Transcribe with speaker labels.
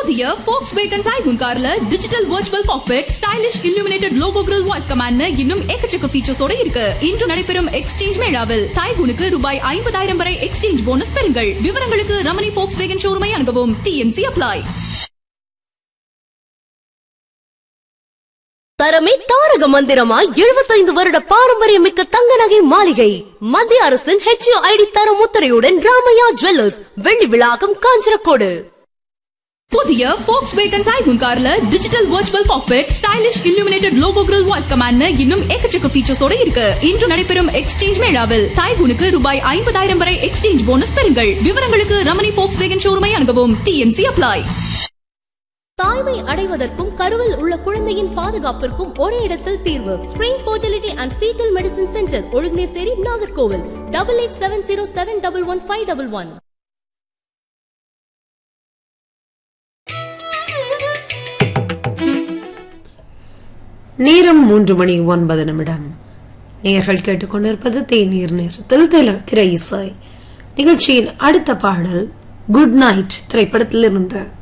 Speaker 1: புதிய Volkswagen Tiguan கார்ல digital virtual cockpit stylish illuminated logo grill voice command இன்னும் எக்கச்சக்க ஃபீச்சர்ஸோட இருக்கு இன்று நடைபெறும் எக்ஸ்சேஞ்ச் மேளாவில் டைகுனுக்கு ரூபாய் ஐம்பதாயிரம் வரை எக்ஸ்சேஞ்ச் போனஸ் பெறுங்கள் விவரங்களுக்கு ரமணி Volkswagen ஷோரூமை அணுகவும் டிஎன்சி அப்ளை
Speaker 2: தரமே தாரக மந்திரமாய் எழுபத்தைந்து வருட பாரம்பரியமிக்க தங்க நகை மாளிகை மத்திய அரசின் ஹெச்ஐடி தர முத்திரையுடன் ராமையா ஜுவல்லர்ஸ் வெள்ளி விழாக்கம் காஞ்சனக்கோடு
Speaker 1: புதிய Volkswagen Tiguan கார்ல digital virtual cockpit stylish illuminated logo grill voice command இன்னும் எக்கச்சக்க ஃபீச்சர்ஸோட இருக்கு இன்று நடைபெறும் எக்ஸ்சேஞ்ச் மேளாவில் டைகுனுக்கு ரூபாய் ஐம்பதாயிரம் வரை எக்ஸ்சேஞ்ச் போனஸ் பெறுங்கள் விவரங்களுக்கு ரமணி Volkswagen ஷோரூமை அணுகவும் டிஎன்சி அப்ளை
Speaker 2: தாய்மை அடைவதற்கும் கருவில் உள்ள குழந்தையின் பாதுகாப்பிற்கும் ஒரே இடத்தில் தீர்வு spring fertility and foetal medicine centre Ozhuginasery Nagercoil double eight seven zero seven double one five double one
Speaker 3: நேரம் மூன்று மணி ஒன்பது நிமிடம் நேர்கள் கேட்டுக்கொண்டிருப்பது தேநீர் நேரத்தில் தில- திரை இசை நிகழ்ச்சியின் அடுத்த பாடல் குட் நைட் திரைப்படத்திலிருந்து